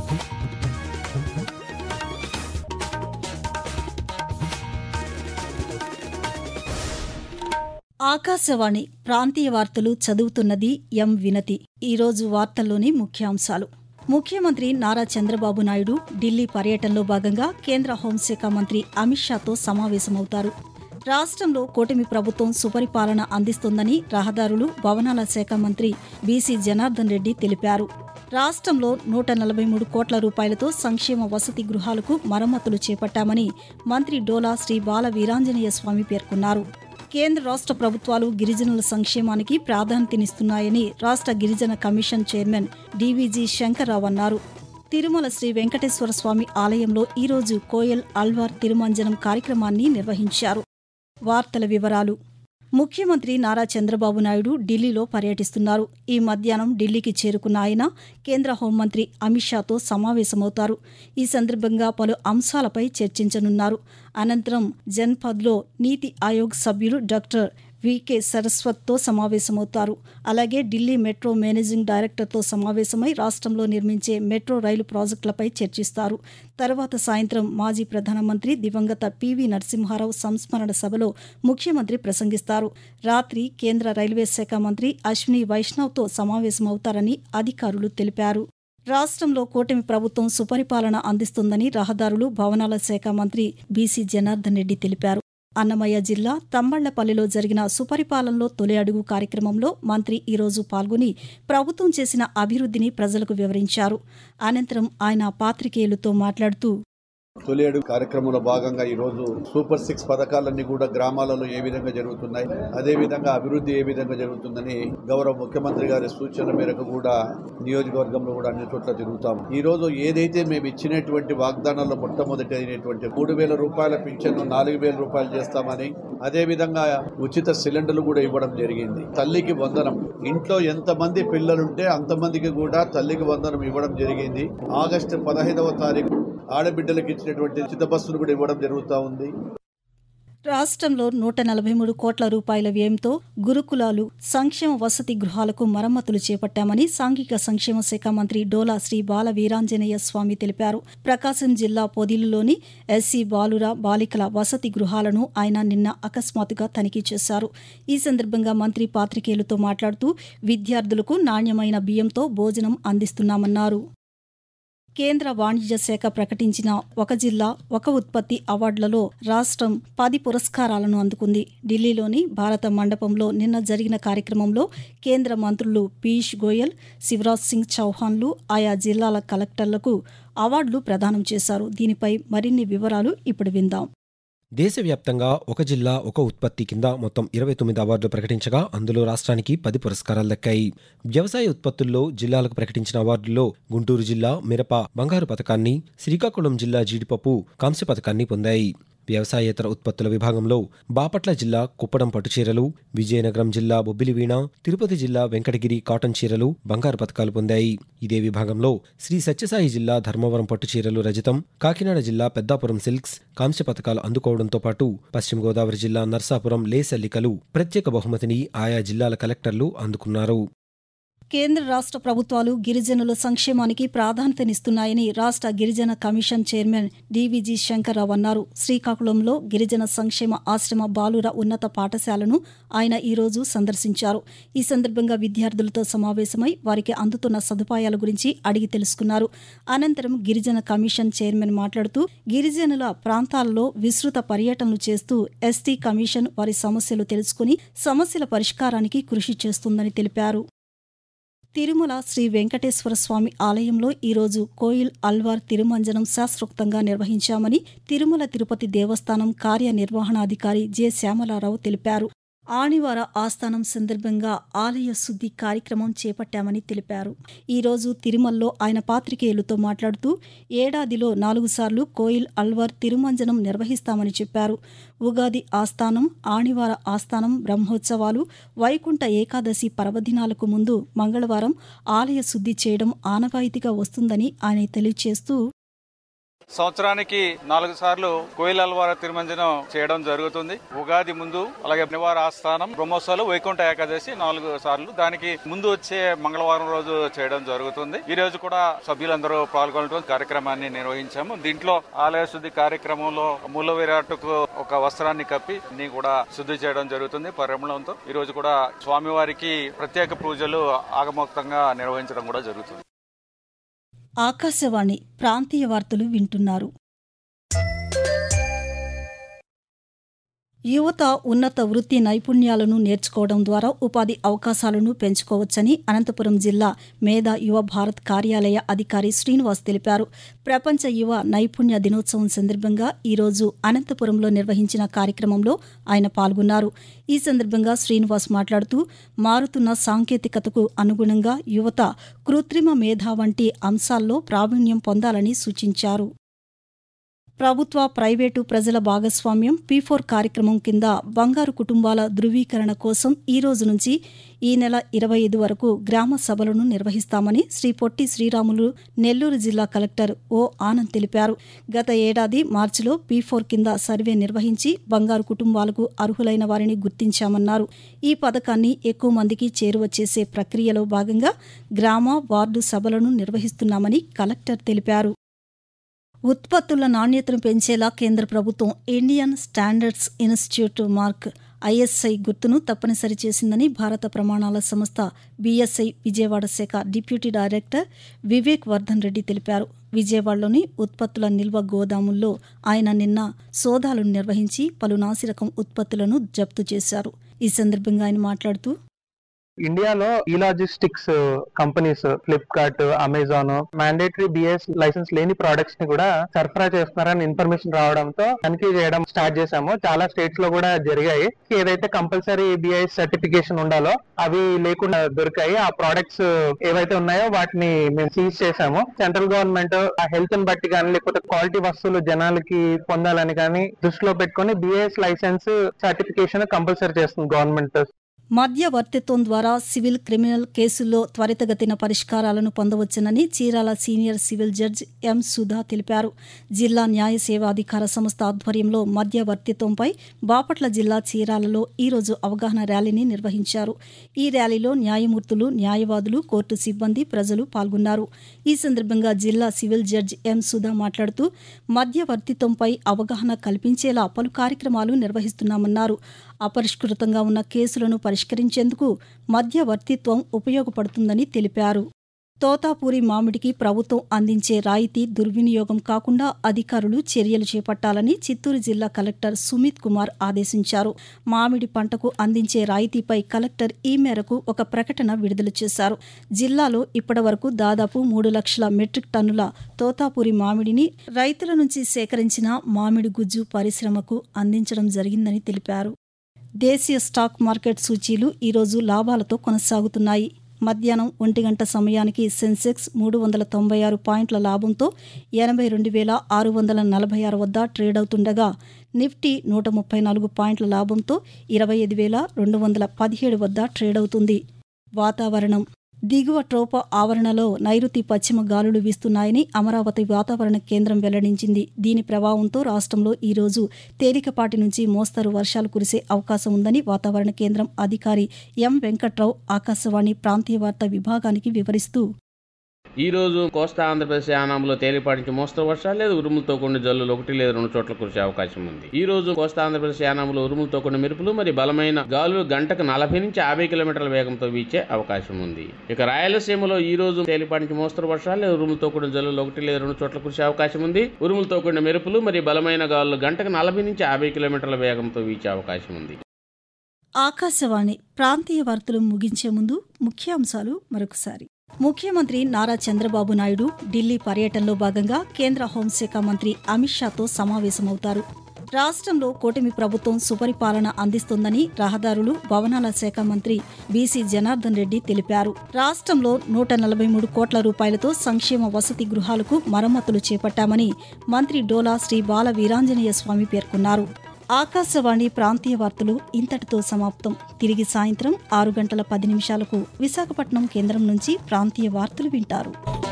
ఆకాశవాణి ప్రాంతీయ వార్తలు చదువుతున్నది ఎం వినతి ఈరోజు వార్తల్లోని ముఖ్యాంశాలు ముఖ్యమంత్రి నారా చంద్రబాబు నాయుడు ఢిల్లీ పర్యటనలో భాగంగా కేంద్ర హోంశాఖ మంత్రి అమిత్ షాతో సమావేశమవుతారు రాష్ట్రంలో కూటమి ప్రభుత్వం సుపరిపాలన అందిస్తోందని రహదారులు భవనాల శాఖ మంత్రి బీసీ జనార్దన్ రెడ్డి తెలిపారు రాష్ట్రంలో నూట నలభై మూడు కోట్ల రూపాయలతో సంక్షేమ వసతి గృహాలకు మరమ్మతులు చేపట్టామని మంత్రి డోలా శ్రీ బాల వీరాంజనేయ స్వామి పేర్కొన్నారు కేంద్ర రాష్ట్ర ప్రభుత్వాలు గిరిజనుల సంక్షేమానికి ప్రాధాన్యతనిస్తున్నాయని రాష్ట్ర గిరిజన కమిషన్ చైర్మన్ డీవీజీ శంకర్రావు అన్నారు తిరుమల శ్రీ వెంకటేశ్వర స్వామి ఆలయంలో ఈరోజు కోయల్ అల్వార్ తిరుమంజనం కార్యక్రమాన్ని నిర్వహించారు వార్తల వివరాలు ముఖ్యమంత్రి నారా చంద్రబాబు నాయుడు ఢిల్లీలో పర్యటిస్తున్నారు ఈ మధ్యాహ్నం ఢిల్లీకి చేరుకున్న ఆయన కేంద్ర హోంమంత్రి అమిత్ షాతో సమావేశమవుతారు ఈ సందర్భంగా పలు అంశాలపై చర్చించనున్నారు అనంతరం జన్పథ్లో నీతి ఆయోగ్ సభ్యులు డాక్టర్ వికే సరస్వత్తో సమావేశమవుతారు అలాగే ఢిల్లీ మెట్రో మేనేజింగ్ డైరెక్టర్తో సమావేశమై రాష్ట్రంలో నిర్మించే మెట్రో రైలు ప్రాజెక్టులపై చర్చిస్తారు తర్వాత సాయంత్రం మాజీ ప్రధానమంత్రి దివంగత పివి నరసింహారావు సంస్మరణ సభలో ముఖ్యమంత్రి ప్రసంగిస్తారు రాత్రి కేంద్ర రైల్వే శాఖ మంత్రి అశ్విని వైష్ణవ్తో సమావేశమవుతారని అధికారులు తెలిపారు రాష్ట్రంలో కూటమి ప్రభుత్వం సుపరిపాలన అందిస్తుందని రహదారులు భవనాల శాఖ మంత్రి బీసీ జనార్దన్ రెడ్డి తెలిపారు అన్నమయ్య జిల్లా తమ్మళ్లపల్లిలో జరిగిన సుపరిపాలనలో తొలి అడుగు కార్యక్రమంలో మంత్రి ఈరోజు పాల్గొని ప్రభుత్వం చేసిన అభివృద్ధిని ప్రజలకు వివరించారు అనంతరం ఆయన పాత్రికేయులతో మాట్లాడుతూ తొలి అడుగు కార్యక్రమంలో భాగంగా ఈ రోజు సూపర్ సిక్స్ పథకాలన్నీ కూడా గ్రామాలలో ఏ విధంగా జరుగుతున్నాయి అదే విధంగా అభివృద్ధి ఏ విధంగా జరుగుతుందని గౌరవ ముఖ్యమంత్రి గారి సూచనల మేరకు కూడా నియోజకవర్గంలో కూడా అన్ని చోట్ల తిరుగుతాము ఈ రోజు ఏదైతే మేము ఇచ్చినటువంటి వాగ్దానాల్లో మొట్టమొదటి అయినటువంటి మూడు వేల రూపాయల పింఛను నాలుగు వేల రూపాయలు చేస్తామని అదే విధంగా ఉచిత సిలిండర్లు కూడా ఇవ్వడం జరిగింది తల్లికి వందనం ఇంట్లో ఎంతమంది పిల్లలుంటే అంతమందికి కూడా తల్లికి వందనం ఇవ్వడం జరిగింది ఆగస్టు పదహైదవ తారీఖు ఆడబిడ్డలకు ఇచ్చినటువంటి ఉచిత బస్సులు కూడా ఇవ్వడం జరుగుతూ ఉంది రాష్ట్రంలో నూట నలభై మూడు కోట్ల రూపాయల వ్యయంతో గురుకులాలు సంక్షేమ వసతి గృహాలకు మరమ్మతులు చేపట్టామని సాంఘిక సంక్షేమ శాఖ మంత్రి డోలా శ్రీ బాల వీరాంజనేయ స్వామి తెలిపారు ప్రకాశం జిల్లా పొదిలులోని ఎస్సీ బాలుర బాలికల వసతి గృహాలను ఆయన నిన్న అకస్మాత్తుగా తనిఖీ చేశారు ఈ సందర్భంగా మంత్రి పాత్రికేయులతో మాట్లాడుతూ విద్యార్థులకు నాణ్యమైన బియ్యంతో భోజనం అందిస్తున్నామన్నారు కేంద్ర వాణిజ్య శాఖ ప్రకటించిన ఒక జిల్లా ఒక ఉత్పత్తి అవార్డులలో రాష్ట్రం పది పురస్కారాలను అందుకుంది ఢిల్లీలోని భారత మండపంలో నిన్న జరిగిన కార్యక్రమంలో కేంద్ర మంత్రులు పీయూష్ గోయల్ శివరాజ్ సింగ్ చౌహాన్లు ఆయా జిల్లాల కలెక్టర్లకు అవార్డులు ప్రదానం చేశారు దీనిపై మరిన్ని వివరాలు ఇప్పుడు విందాం దేశవ్యాప్తంగా ఒక జిల్లా ఒక ఉత్పత్తి కింద మొత్తం ఇరవై తొమ్మిది అవార్డులు ప్రకటించగా అందులో రాష్ట్రానికి పది పురస్కారాలు దక్కాయి వ్యవసాయ ఉత్పత్తుల్లో జిల్లాలకు ప్రకటించిన అవార్డుల్లో గుంటూరు జిల్లా మిరప బంగారు పథకాన్ని శ్రీకాకుళం జిల్లా జీడిపప్పు కాంస్య పథకాన్ని పొందాయి వ్యవసాయేతర ఉత్పత్తుల విభాగంలో బాపట్ల జిల్లా కుప్పడం పట్టుచీరలు విజయనగరం జిల్లా బొబ్బిలివీణ తిరుపతి జిల్లా వెంకటగిరి కాటన్ చీరలు బంగారు పథకాలు పొందాయి ఇదే విభాగంలో శ్రీ సత్యసాయి జిల్లా ధర్మవరం పట్టుచీరలు రజతం కాకినాడ జిల్లా పెద్దాపురం సిల్క్స్ కాంస్య పథకాలు అందుకోవడంతో పాటు పశ్చిమ గోదావరి జిల్లా నర్సాపురం లేసల్లికలు ప్రత్యేక బహుమతిని ఆయా జిల్లాల కలెక్టర్లు అందుకున్నారు కేంద్ర రాష్ట్ర ప్రభుత్వాలు గిరిజనుల సంక్షేమానికి ప్రాధాన్యతనిస్తున్నాయని రాష్ట్ర గిరిజన కమిషన్ చైర్మన్ డీవీజీ శంకర్రావు అన్నారు శ్రీకాకుళంలో గిరిజన సంక్షేమ ఆశ్రమ బాలుర ఉన్నత పాఠశాలను ఆయన ఈరోజు సందర్శించారు ఈ సందర్భంగా విద్యార్థులతో సమావేశమై వారికి అందుతున్న సదుపాయాల గురించి అడిగి తెలుసుకున్నారు అనంతరం గిరిజన కమిషన్ చైర్మన్ మాట్లాడుతూ గిరిజనుల ప్రాంతాలలో విస్తృత పర్యటనలు చేస్తూ ఎస్టీ కమిషన్ వారి సమస్యలు తెలుసుకుని సమస్యల పరిష్కారానికి కృషి చేస్తుందని తెలిపారు తిరుమల శ్రీ వెంకటేశ్వర స్వామి ఆలయంలో ఈరోజు కోయిల్ అల్వార్ తిరుమంజనం శాస్త్రోక్తంగా నిర్వహించామని తిరుమల తిరుపతి దేవస్థానం కార్యనిర్వహణాధికారి జె శ్యామలారావు తెలిపారు ఆణివార ఆస్థానం సందర్భంగా ఆలయ శుద్ధి కార్యక్రమం చేపట్టామని తెలిపారు ఈరోజు తిరుమలలో ఆయన పాత్రికేయులతో మాట్లాడుతూ ఏడాదిలో నాలుగు సార్లు కోయిల్ అల్వార్ తిరుమంజనం నిర్వహిస్తామని చెప్పారు ఉగాది ఆస్థానం ఆణివార ఆస్థానం బ్రహ్మోత్సవాలు వైకుంఠ ఏకాదశి పర్వదినాలకు ముందు మంగళవారం ఆలయ శుద్ధి చేయడం ఆనవాయితీగా వస్తుందని ఆయన తెలియజేస్తూ సంవత్సరానికి నాలుగు సార్లు కోయిల అల్వార తిరుమంజనం చేయడం జరుగుతుంది ఉగాది ముందు అలాగే నివార ఆస్థానం బ్రహ్మోత్సవాలు వైకుంఠ ఏకాదశి నాలుగు సార్లు దానికి ముందు వచ్చే మంగళవారం రోజు చేయడం జరుగుతుంది ఈ రోజు కూడా సభ్యులందరూ పాల్గొనడం కార్యక్రమాన్ని నిర్వహించాము దీంట్లో ఆలయ శుద్ధి కార్యక్రమంలో మూల విరాట్టుకు ఒక వస్త్రాన్ని కప్పి అన్ని కూడా శుద్ధి చేయడం జరుగుతుంది పరిమళంతో ఈ రోజు కూడా స్వామివారికి ప్రత్యేక పూజలు ఆగమోక్తంగా నిర్వహించడం కూడా జరుగుతుంది ఆకాశవాణి ప్రాంతీయ వార్తలు వింటున్నారు యువత ఉన్నత వృత్తి నైపుణ్యాలను నేర్చుకోవడం ద్వారా ఉపాధి అవకాశాలను పెంచుకోవచ్చని అనంతపురం జిల్లా మేధా యువ భారత్ కార్యాలయ అధికారి శ్రీనివాస్ తెలిపారు ప్రపంచ యువ నైపుణ్య దినోత్సవం సందర్భంగా ఈరోజు అనంతపురంలో నిర్వహించిన కార్యక్రమంలో ఆయన పాల్గొన్నారు ఈ సందర్భంగా శ్రీనివాస్ మాట్లాడుతూ మారుతున్న సాంకేతికతకు అనుగుణంగా యువత కృత్రిమ మేధ వంటి అంశాల్లో ప్రావీణ్యం పొందాలని సూచించారు ప్రభుత్వ ప్రైవేటు ప్రజల భాగస్వామ్యం పీ ఫోర్ కార్యక్రమం కింద బంగారు కుటుంబాల ధృవీకరణ కోసం ఈ రోజు నుంచి ఈ నెల ఇరవై ఐదు వరకు గ్రామ సభలను నిర్వహిస్తామని శ్రీ పొట్టి శ్రీరాములు నెల్లూరు జిల్లా కలెక్టర్ ఓ ఆనంద్ తెలిపారు గత ఏడాది మార్చిలో పీ ఫోర్ కింద సర్వే నిర్వహించి బంగారు కుటుంబాలకు అర్హులైన వారిని గుర్తించామన్నారు ఈ పథకాన్ని ఎక్కువ మందికి చేరువ చేసే ప్రక్రియలో భాగంగా గ్రామ వార్డు సభలను నిర్వహిస్తున్నామని కలెక్టర్ తెలిపారు ఉత్పత్తుల నాణ్యతను పెంచేలా కేంద్ర ప్రభుత్వం Indian Standards Institute mark ISI గుర్తును తప్పనిసరి చేసిందని భారత ప్రమాణాల సంస్థ బీఎస్ఐ విజయవాడ శాఖ డిప్యూటీ డైరెక్టర్ వివేక్ వర్ధన్ రెడ్డి తెలిపారు విజయవాడలోని ఉత్పత్తుల నిల్వ గోదాముల్లో ఆయన నిన్న సోదాలను నిర్వహించి పలు నాసిరకం ఉత్పత్తులను జప్తు చేశారు ఈ సందర్భంగా ఆయన మాట్లాడుతూ ఇండియాలో ఈ logistics companies Flipkart Amazon mandatory BS licence లేని ప్రొడక్ట్స్ ని కూడా సరఫరా చేస్తున్నారని ఇన్ఫర్మేషన్ రావడంతో తనిఖీ చేయడం స్టార్ట్ చేశాము చాలా స్టేట్స్ లో కూడా జరిగాయి ఏదైతే కంపల్సరీ బిఐఎస్ సర్టిఫికేషన్ ఉండాలో అవి లేకుండా దొరికాయి ఆ ప్రొడక్ట్స్ ఏవైతే ఉన్నాయో వాటిని మేము సీజ్ చేశాము సెంట్రల్ గవర్నమెంట్ ఆ హెల్త్ ని బట్టి కానీ లేకపోతే క్వాలిటీ వస్తువులు జనాలకి పొందాలని కానీ దృష్టిలో పెట్టుకొని బిఐఎస్ లైసెన్స్ సర్టిఫికేషన్ కంపల్సరీ చేస్తుంది గవర్నమెంట్ మధ్యవర్తిత్వం ద్వారా సివిల్ క్రిమినల్ కేసుల్లో త్వరితగతిన పరిష్కారాలను పొందవచ్చునని Chirala senior civil judge M Sudha తెలిపారు జిల్లా న్యాయ సేవాధికార సంస్థ ఆధ్వర్యంలో మధ్యవర్తిత్వంపై బాపట్ల జిల్లా చీరాలలో ఈరోజు అవగాహన ర్యాలీని నిర్వహించారు ఈ ర్యాలీలో న్యాయమూర్తులు న్యాయవాదులు కోర్టు సిబ్బంది ప్రజలు పాల్గొన్నారు ఈ సందర్భంగా జిల్లా సివిల్ జడ్జి ఎం సుధా మాట్లాడుతూ మధ్యవర్తిత్వంపై అవగాహన కల్పించేలా పలు కార్యక్రమాలు నిర్వహిస్తున్నామన్నారు అపరిష్కృతంగా ఉన్న కేసులను పరిష్కరించేందుకు మధ్యవర్తిత్వం ఉపయోగపడుతుందని తెలిపారు తోతాపూరి మామిడికి ప్రభుత్వం అందించే రాయితీ దుర్వినియోగం కాకుండా అధికారులు చర్యలు చేపట్టాలని చిత్తూరు జిల్లా కలెక్టర్ సుమిత్ కుమార్ ఆదేశించారు మామిడి పంటకు అందించే రాయితీపై కలెక్టర్ ఈ మేరకు ఒక ప్రకటన విడుదల చేశారు జిల్లాలో ఇప్పటివరకు దాదాపు మూడు లక్షల మెట్రిక్ టన్నుల తోతాపూరి మామిడిని రైతుల నుంచి సేకరించిన మామిడి గుజ్జు పరిశ్రమకు అందించడం జరిగిందని తెలిపారు దేశీయ స్టాక్ మార్కెట్ సూచీలు ఈరోజు లాభాలతో కొనసాగుతున్నాయి మధ్యాహ్నం ఒంటి గంట సమయానికి సెన్సెక్స్ మూడు వందల తొంభై ఆరు పాయింట్ల లాభంతో ఎనభై రెండు వేల ఆరు వందల నలభై ఆరు వద్ద ట్రేడ్ అవుతుండగా నిఫ్టీ నూట ముప్పై నాలుగు పాయింట్ల లాభంతో ఇరవై ఐదు వేల రెండు వందల పదిహేడు వద్ద ట్రేడ్ అవుతుంది వాతావరణం దిగువ ట్రోప ఆవరణలో నైరుతి పశ్చిమ గాలులు వీస్తున్నాయని అమరావతి వాతావరణ కేంద్రం వెల్లడించింది దీని ప్రభావంతో రాష్ట్రంలో ఈ రోజు తేలికపాటి నుంచి మోస్తరు వర్షాలు కురిసే అవకాశం ఉందని వాతావరణ కేంద్రం అధికారి ఎం వెంకట్రావు ఆకాశవాణి ప్రాంతీయ వార్తా విభాగానికి వివరిస్తూ ఈ రోజు కోస్తా ఆంధ్రప్రదేశ్ యానాంలో తేలిపాటి నుంచి మోస్తరు వర్షాలు లేదా ఉరుములతో కూడిన జల్లులు ఒకటి లేదా రెండు చోట్ల కురిసే అవకాశం ఉంది ఈ రోజు కోస్తా ఆంధ్రప్రదేశ్ యానాంలో ఉరుములతో కూడిన మెరుపులు మరియు బలమైన గాలులు గంటకు నలభై నుంచి యాభై కిలోమీటర్ల వేగంతో వీచే అవకాశం ఉంది ఇక రాయలసీమలో ఈ రోజు తేలిపాటి నుంచి మోస్తరు వర్షాలు లేదా ఉరుములతో కూడిన జల్లులు ఒకటి లేదా రెండు చోట్ల కురిసే అవకాశం ఉంది ఉరుములతో కూడిన మెరుపులు మరియు బలమైన గాలులు గంటకు నలభై నుంచి యాభై కిలోమీటర్ల వేగంతో వీచే అవకాశం ఉంది ఆకాశవాణి ప్రాంతీయ వార్తలు ముగించే ముందు ముఖ్యాంశాలు మరొకసారి ముఖ్యమంత్రి నారా చంద్రబాబు నాయుడు ఢిల్లీ పర్యటనలో భాగంగా కేంద్ర హోంశాఖ మంత్రి అమిత్ షాతో సమావేశమవుతారు రాష్ట్రంలో కూటమి ప్రభుత్వం సుపరిపాలన అందిస్తోందని రహదారులు భవనాల శాఖ మంత్రి బీసీ జనార్దన్ రెడ్డి తెలిపారు రాష్ట్రంలో నూట నలభై మూడు కోట్ల రూపాయలతో సంక్షేమ వసతి గృహాలకు మరమ్మతులు చేపట్టామని మంత్రి డోలా శ్రీ బాల వీరాంజనేయ స్వామి పేర్కొన్నారు ఆకాశవాణి ప్రాంతీయ వార్తలు ఇంతటితో సమాప్తం తిరిగి సాయంత్రం ఆరు గంటల పది నిమిషాలకు విశాఖపట్నం కేంద్రం నుంచి ప్రాంతీయ వార్తలు వింటారు